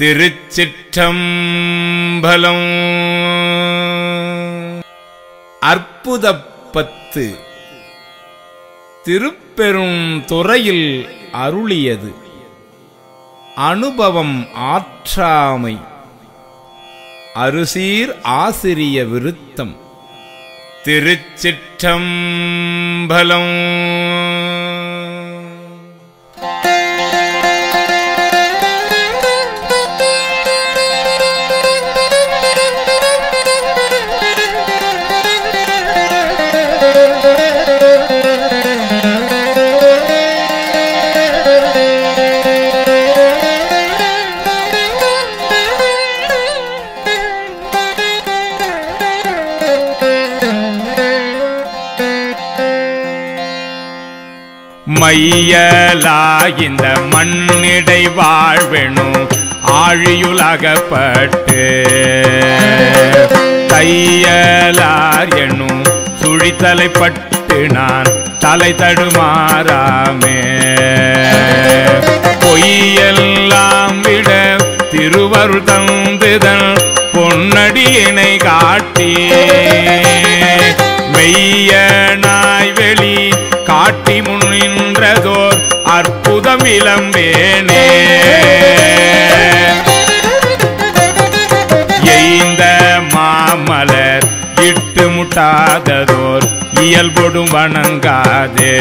திருச்சிற்றம்பலம் அற்புதப்பத்து திருப்பெரும் துறையில் அருளியது அனுபவம் ஆற்றாமை அருசீர் ஆசிரிய விருத்தம் திருச்சிற்றம்பலம் மையலாகிந்த மண்ணிடை வாழ்வெனும் ஆழியுலகப்பட்டு தையலார் என்னும் சுழித்தலைப்பட்டு நான் தலை தடுமாறாமே பொய்யெல்லாம் விட திருவருள் தந்துதன் பொன்னடியினை காட்டி மெய்யனாய் வெளி காட்டி முன்னின்றதோர் அற்புதம் இளம்பேனே எய்ந்த மாமலர் இட்டு முட்டாததோர் இயல்பொடும் வணங்காதே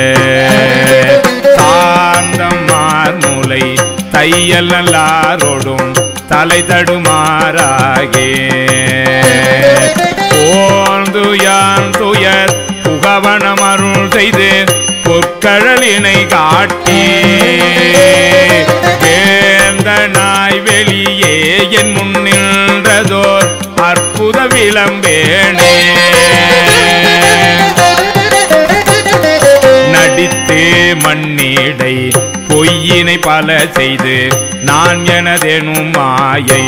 சாந்தம் மார்முலை தையல் நல்லாரோடும் தலை தடுமாறாகே ஓந்து யான் துயர் புகவனம் அருள் செய்து பொற்கழலினை காட்டி வேந்த நாய் வெளியே என் முன்னின்றதோர் அற்புத விளம்பேனே நடித்து மண்ணீடை பொய்யினை பல செய்து நான் எனதெனும் மாயை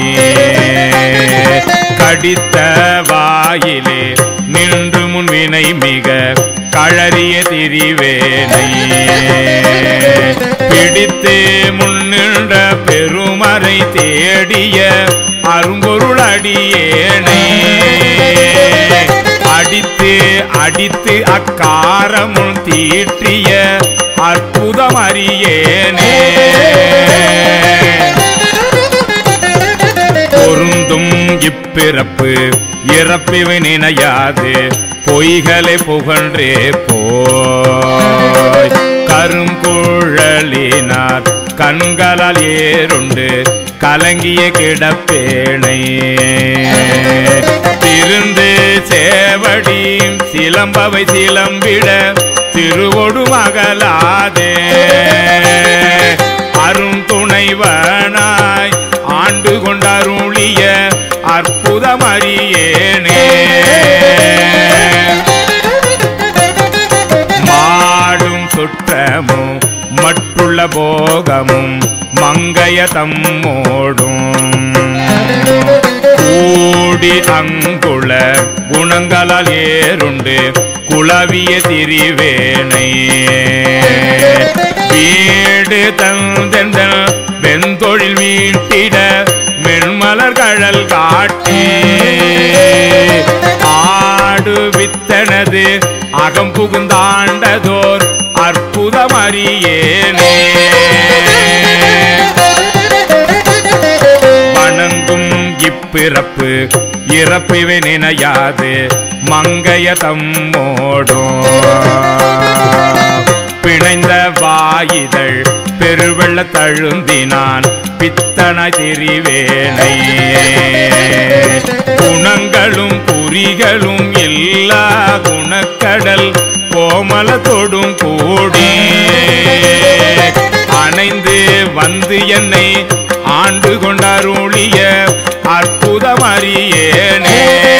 கடித்த வாயிலே நின்று முன்வினை மிக கழறிய திரிவேனை பிடித்து முன்னின்ற பெருமறை தேடிய அரும்பொருள் அடியேனை அடித்து அடித்து அக்காரமுள் தீற்றிய அற்புதம் அறியேனே பொருந்தும் இப்பிறப்பு இறப்பிவை நினையாது பொய்களை புகன்றே போய் கருங்குழலினார் கண்களால் ஏறுண்டு கலங்கிய கிடப்பேனை திருந்து சேவடி சிலம்பவை சிலம்பிட திருவொடு மகளாதே அரும் துணைவனாய் ஆண்டு கொண்டருளிய அற்புதம் அறியேனே மாடும் சுற்றமும் மற்றுள்ள போகமும் மங்கைய தம்மோடும் கூடி அங்குள குணங்களால் ஏறுண்டு குளவிய திரிவேனை வீடு தந்தெந்தன் வெந்தொழில் மீட்டிட மென்மலர் கழல் காட்டி ஆடு வித்தனது அகம் புகுந்தாண்டதோர் அற்புதம் அறியேனே வணங்கும் இப்பிறப்பு இறப்பிவை நினையாது மங்கைய தம்மோடும் பிணைந்த வாயிதழ் பெருவெள்ள தழுந்தினான் பித்தன திரிவேனை குணங்களும் குறிகளும் எல்லா குணக்கடல் கோமல தொடும் கூடி அணைந்து வந்து என்னை ஆண்டு கொண்டாருளிய அற்புதம் அறியேனே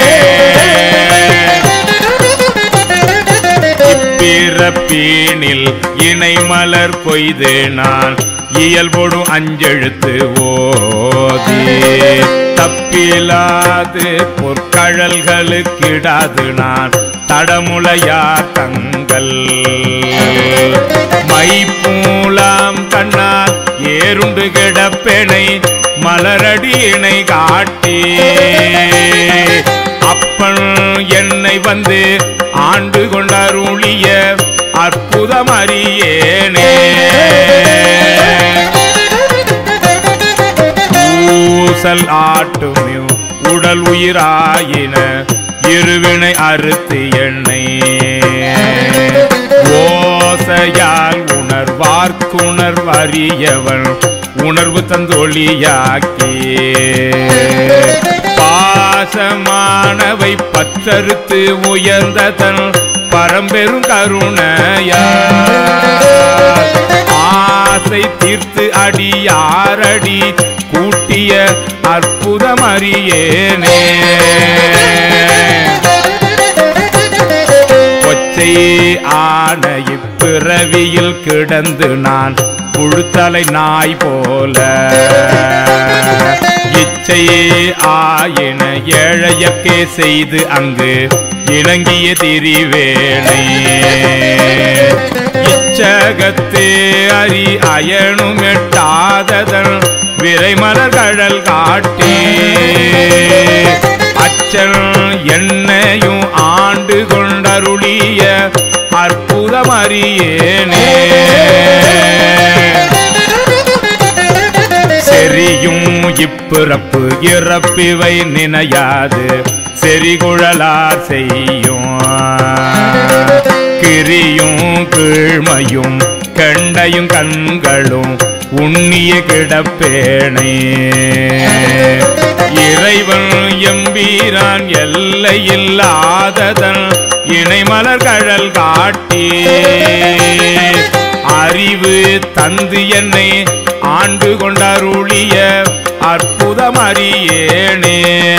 பிறப்பீனில் இணை மலர் கொய்து நான் இயல்பொடு அஞ்செழுத்து ஓதி தப்பிலாது பொற்கழல்களுக்கிடாது நான் தடமுலையா தங்கள் மைப்பூலாம் கண்ணால் ஏறுண்டு கிடப்பெனை மலரடி இணை காட்டி அப்பன் என்னை வந்து ஆண்டு கொண்டருளிய அற்புதம் அறியேனே ஊசல் ஆட்டுமியோ உடல் உயிராயின இருவினை அறுத்து எண்ணை ஓசையால் உணர்வார்க்குணர்வறியவன் உணர்வு தந்தொழியாக்கி பாசமானவை பற்றறுத்து உயர்ந்த தன் பரம்பெரும் கருணையா ஆசை தீர்த்து அடியாரடி கூட்டிய அற்புதம் அறியேனே கொச்சை ஆன இப்பிறவியில் கிடந்து நான் புழுத்தலை நாய் போல இச்சையே ஆயின ஏழையக்கே செய்து அங்கு இணங்கிய திரிவேணை இச்சகத்தே அறி அயனும் எட்டாததன் விரைமலர்கழல் காட்டி அச்சல் என்னையும் ஆண்டு கொண்டருளிய அற்புதம் அறியேனே செரியும் இப்பிறப்பு இறப்பிவை நினையாது செறிகுழலார் செய்யும் கிரியும் கீழ்மையும் கண்டையும் கண்களும் உண்ணிய கிடப்பேனே இறைவன் எம்பீரான் எல்லையில்லாததன் இணைமலர் கழல் காட்டி அறிவு தந்து என்னை ஆண்டு கொண்டருளிய அற்புதம் அறியேனே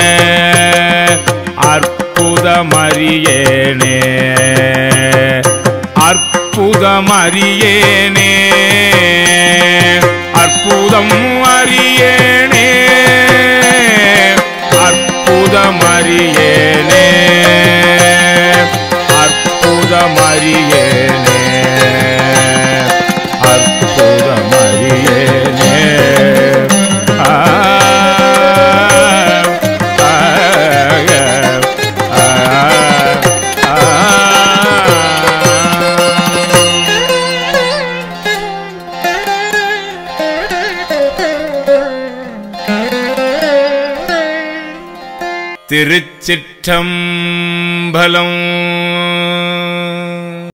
அற்புதம் அறியேனே அற்புதம் அறியேனே அற்புதம் அறியேனே அற்புதம் அறியேனே அற்புதம் அறியேனே அற்புதம் அறியேனே ஆ, ஆ, ஆ, ஆ, திருச்சிற்றம்பலம்